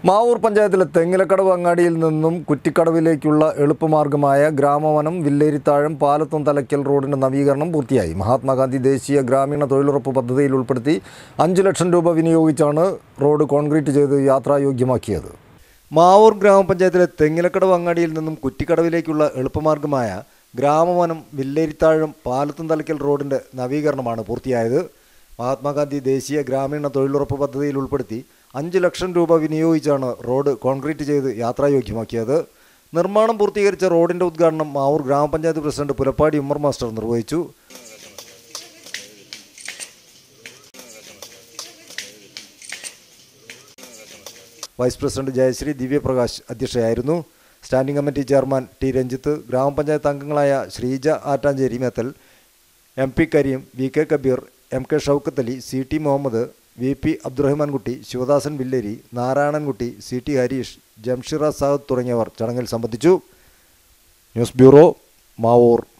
മാവൂർ പഞ്ചായത്തിലെ തെങ്ങിലക്കടവ് അങ്ങാടിയിൽ നിന്നും കുറ്റിക്കടവിലേക്കുള്ള എളുപ്പമാർഗമായ ഗ്രാമവനം വില്ലേരിത്താഴം പാലത്തും തലയ്ക്കൽ റോഡിന്റെ നവീകരണം പൂർത്തിയായി മഹാത്മാഗാന്ധി ദേശീയ ഗ്രാമീണ തൊഴിലുറപ്പ് പദ്ധതിയിൽ ഉൾപ്പെടുത്തി അഞ്ച് ലക്ഷം രൂപ വിനിയോഗിച്ചാണ് റോഡ് കോൺക്രീറ്റ് ചെയ്ത് യാത്രായോഗ്യമാക്കിയത് മാവൂർ ഗ്രാമപഞ്ചായത്തിലെ തെങ്ങിലക്കടവ് അങ്ങാടിയിൽ നിന്നും കുറ്റിക്കടവിലേക്കുള്ള എളുപ്പമാർഗമായ ഗ്രാമവനം വില്ലേരിത്താഴം പാലത്തും തലയ്ക്കൽ റോഡിന്റെ നവീകരണമാണ് പൂർത്തിയായത് മഹാത്മാഗാന്ധി ദേശീയ ഗ്രാമീണ തൊഴിലുറപ്പ് പദ്ധതിയിൽ ഉൾപ്പെടുത്തി അഞ്ച് ലക്ഷം രൂപ വിനിയോഗിച്ചാണ് റോഡ് കോൺക്രീറ്റ് ചെയ്ത് യാത്രായോഗ്യമാക്കിയത് നിർമ്മാണം പൂർത്തീകരിച്ച റോഡിന്റെ ഉദ്ഘാടനം മാവൂർ ഗ്രാമപഞ്ചായത്ത് പ്രസിഡന്റ് പുലപ്പാടി ഉമ്മർ മാസ്റ്റർ നിർവഹിച്ചു വൈസ് പ്രസിഡന്റ് ജയശ്രീ ദിവ്യപ്രകാശ് അധ്യക്ഷയായിരുന്നു standing committee chairman T Ranjith ഗ്രാമപഞ്ചായത്ത് അംഗങ്ങളായ Sreeja Attanchery Methal M P Kareem V K Kabeer M K Shoukath Ali C T Muhammad V P Abdurahmankutty Sivadasan Villeri Narayanankutty C T Harish Jamshira Saad തുടങ്ങിയവർ ചടങ്ങിൽ സംബന്ധിച്ചു ന്യൂസ് ബ്യൂറോ മാവൂർ